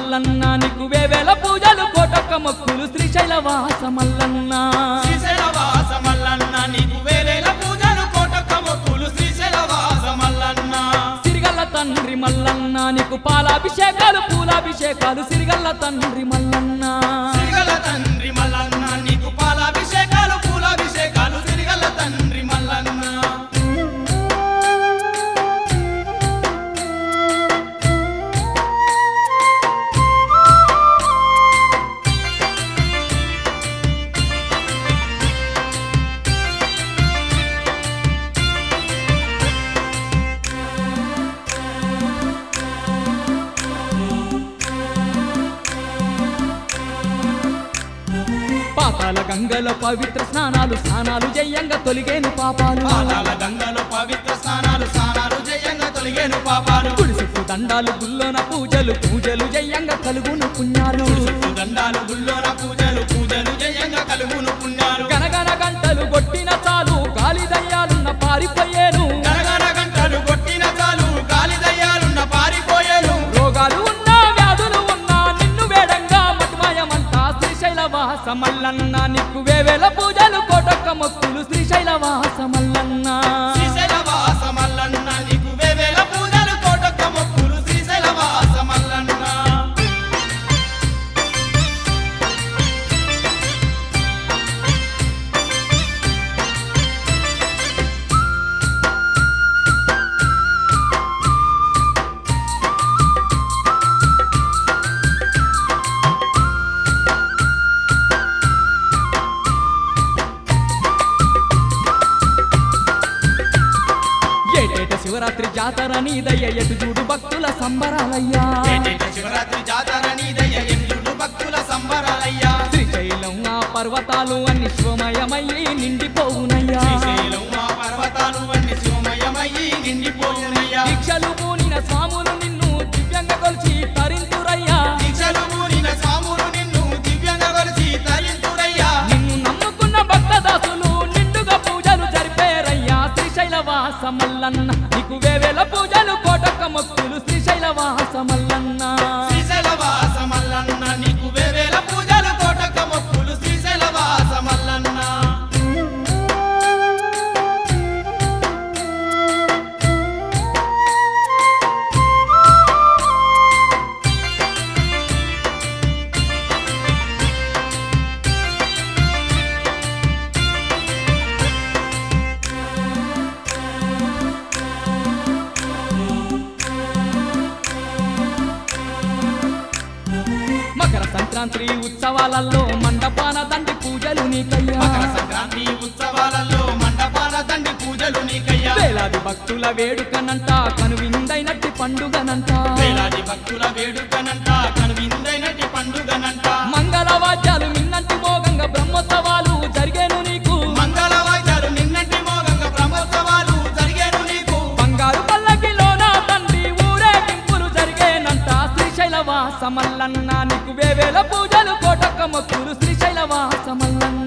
మల్లన్న నీకు వేవేల పూజలు కోటొక్క మొక్కులు శ్రీశైల వాస మల్లన్న శ్రీశైలవాస మల్లన్న నీకు వేరేల పూజలు కోటొక్క మొక్కులు శ్రీశైలవాస మల్లన్న సిరిగల్ల తండ్రి మల్లన్న నీకు పాలాభిషేకాలు పూలాభిషేకాలు సిరిగల్ల తండ్రి మల్లన్న సిరిగల తండ్రి మల్లన్న నీకు పాలాభిషేకాలు పూలాభిషేకాలు సిరిగల తండ్రి మల్లన్న పాతాల గంగలో పవిత్ర స్నానాలు స్నానాలు జయంగా తొలిగేను పాపాలు పాతాల గంగలో పవిత్ర స్నానాలు స్నానాలు జయంగా తొలిగేను పాపాలు గుడిసెట్టు దండాలు గుల్లోన పూజలు పూజలు జయంగా కలుగును పుణ్యాలు చుట్టూ దండాలు గుళ్ళోన పూజలు పూజలు జయంగా కలుగును పుణ్యాలు గనగన గంటలు కొట్టిన చాలు గాలి దయ్యాలున్న పారిపోయేను గనగన గంటలు కొట్టిన చాలు గాలి దయ్యాలున్న పారిపోయేను రోగాలు ఉన్నా వ్యాధులు ఉన్నా నిన్ను వేడంగా మటుమాయమంతా శ్రీశైల వాస మల్లన్న నీకు వేవేల పూజలు కోటొక్క మొక్కులు శ్రీశైల వాస మల్లన్న శ్రీశైలవాస మల్లన్న నీకు వేవేల పూజలు కోటొక్క మొక్కులు శ్రీశైలవాస మల్లన్న ఏటేట శివరాత్రి జాతర నీదయ్య ఎటు చూడు భక్తుల సంబరాలయ్యా ఏటేట శివరాత్రి జాతర నీదయ్య ఎన్నుడు భక్తుల సంబరాలయ్యా శ్రీశైలం ఆ పర్వతాలు అన్ని శివమయమయ్యి నిండిపోవునయ్యా శ్రీశైలం మా పర్వతాలు అన్ని శివమయమయ్యి నిండిపోయినయ్యా దీక్షలు పూనిన స్వాములు నిన్ను దివ్యంగా కొలిచి తరింతురయ్యా దీక్షలు మూనిన స్వాములు నిన్ను దివ్యంగా కొలిచి తరింతుడయ్యా నిన్ను నమ్ముకున్న భక్తదాసులు నిండుగా పూజలు జరిపేరయ్యా శ్రీశైల వాస మల్లన్న నీకు వేవేల పూజలు కోటొక్క మొక్కులు శ్రీశైల వాస మల్లన్న శ్రీశైలవాస మల్లన్న నీకు వేవేల పూజలు కోటక మొక్కులు శ్రీశైలవాస మల్లన్న మకర సంక్రాంతి ఉత్సవాలలో మండపాన దండి పూజలు నీకయ్యా మకర సంక్రాంతి ఉత్సవాలలో మండపాల దండి పూజలు నీకయ్యా వేలాది భక్తుల వేడుకనంట కనువిందైనట్టి పండుగనంట వేలాది భక్తుల వేడుకనంట కనువిందైనటి పండుగనంట మంగళ వాద్యాలు మిన్నంటి మోగంగా బ్రహ్మోత్సవాలు జరిగేను నీకు మంగళ వాయిద్యాలు నిన్నటి మోగంగా బ్రహ్మోత్సవాలు జరిగేను నీకు బంగారు పల్లకిలోన తండ్రి ఊరేగింపులు జరిగేనంట శ్రీశైల వాస మల్లన్న నీకు వేవేల పూజలు కోటొక్క మొక్కులు శ్రీశైల వాస మల్లన్న